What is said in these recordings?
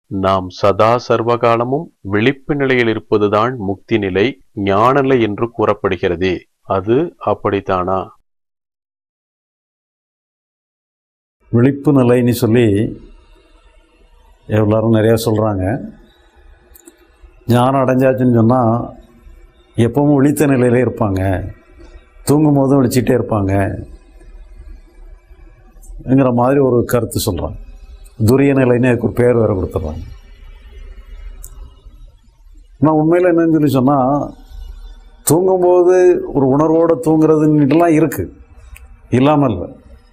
நாம் சதா சர்வகாலமும் விழிப்பு நிலையில் இருப்பதுதான் முக்தி நிலை ஞான நிலை என்று கூறப்படுகிறதே அது அப்படித்தானா விழிப்பு நிலைன்னு சொல்லி எல்லாரும் நிறையா சொல்கிறாங்க ஞானம் அடைஞ்சாச்சுன்னு சொன்னால் எப்பவும் விழித்த நிலையிலே இருப்பாங்க தூங்கும் போதும் விழிச்சிட்டே இருப்பாங்க ங்கிற மாதிரி ஒரு கருத்து சொல்கிறாங்க துரிய நிலைன்னு அதுக்கு ஒரு பேர் வேறு கொடுத்துட்றாங்க ஆனால் உண்மையில் என்னன்னு சொல்லி சொன்னால் தூங்கும்போது ஒரு உணர்வோடு தூங்குறதுன்னுட்டுலாம் இருக்குது இல்லாமல் இல்லை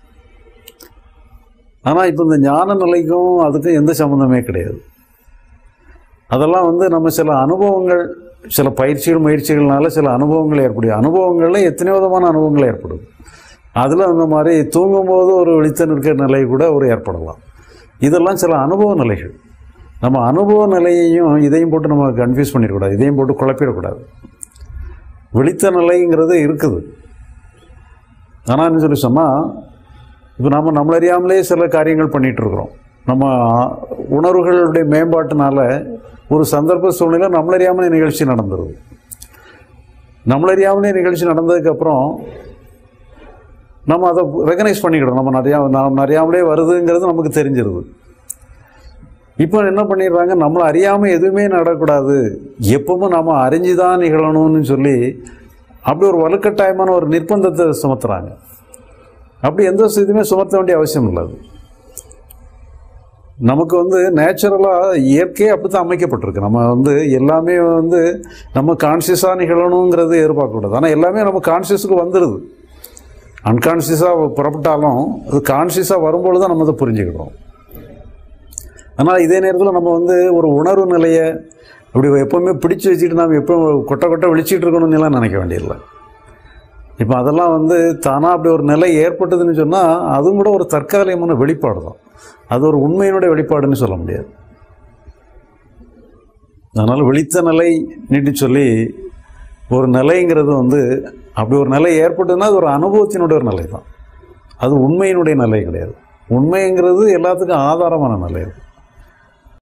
ஆனால் இப்போ இந்த ஞான நிலைக்கும் அதுக்கும் எந்த சம்மந்தமே கிடையாது அதெல்லாம் வந்து நம்ம சில அனுபவங்கள் சில பயிற்சிகள் முயற்சிகள்னால சில அனுபவங்கள் ஏற்படும் அனுபவங்களில் எத்தனை விதமான அனுபவங்கள் ஏற்படும் அதில் அந்த மாதிரி தூங்கும்போது ஒரு விழித்த நிற்கிற நிலை கூட ஒரு ஏற்படலாம் இதெல்லாம் சில அனுபவ நிலைகள் நம்ம அனுபவ நிலையையும் இதையும் போட்டு நம்ம கன்ஃபியூஸ் பண்ணிடக்கூடாது இதையும் போட்டு குழப்பிடக்கூடாது விழித்த நிலைங்கிறது இருக்குது ஆனால் என்ன சொல்லி சொன்னால் இப்போ நம்ம நம்மள அறியாமலே சில காரியங்கள் பண்ணிகிட்டு இருக்கிறோம் நம்ம உணர்வுகளுடைய மேம்பாட்டினால ஒரு சந்தர்ப்ப சூழ்நிலை நம்மளறியாமலே நிகழ்ச்சி நடந்துருது நம்மளறியாமலே நிகழ்ச்சி நடந்ததுக்கப்புறம் நம்ம அதை ரெகனைஸ் பண்ணிக்கிடும் நம்ம நிறையா நாம் அறியாமலே வருதுங்கிறது நமக்கு தெரிஞ்சிருது இப்போ என்ன பண்ணிடுறாங்க நம்மளை அறியாமல் எதுவுமே நடக்கக்கூடாது எப்பவும் நாம் அறிஞ்சு தான் நிகழணும்னு சொல்லி அப்படி ஒரு வலுக்கட்டாயமான ஒரு நிர்பந்தத்தை சுமத்துறாங்க அப்படி எந்த இதுவுமே சுமத்த வேண்டிய அவசியம் இல்லை அது நமக்கு வந்து நேச்சுரலாக இயற்கையே அப்படி தான் அமைக்கப்பட்டிருக்கு நம்ம வந்து எல்லாமே வந்து நம்ம கான்சியஸாக நிகழணுங்கிறது எதிர்பார்க்கக்கூடாது ஆனால் எல்லாமே நம்ம கான்சியஸுக்கு வந்துடுது அன்கான்சியஸாக புறப்பட்டாலும் அது கான்சியஸாக வரும்பொழுது தான் நம்ம அதை புரிஞ்சுக்கிறோம் ஆனால் இதே நேரத்தில் நம்ம வந்து ஒரு உணர்வு நிலையை அப்படி எப்போவுமே பிடிச்சி வச்சுட்டு நாம் எப்போ கொட்டை கொட்டை விழிச்சிட்டு இருக்கணும்னுலாம் நினைக்க வேண்டியதில்லை இப்போ அதெல்லாம் வந்து தானாக அப்படி ஒரு நிலை ஏற்பட்டதுன்னு சொன்னால் அதுவும் கூட ஒரு தற்காலிகமான வெளிப்பாடு தான் அது ஒரு உண்மையினுடைய வெளிப்பாடுன்னு சொல்ல முடியாது அதனால் விழித்த நிலை நீட்டு சொல்லி ஒரு நிலைங்கிறது வந்து அப்படி ஒரு நிலை ஏற்பட்டதுன்னா அது ஒரு அனுபவத்தினுடைய ஒரு நிலை தான் அது உண்மையினுடைய நிலை கிடையாது உண்மைங்கிறது எல்லாத்துக்கும் ஆதாரமான நிலை அது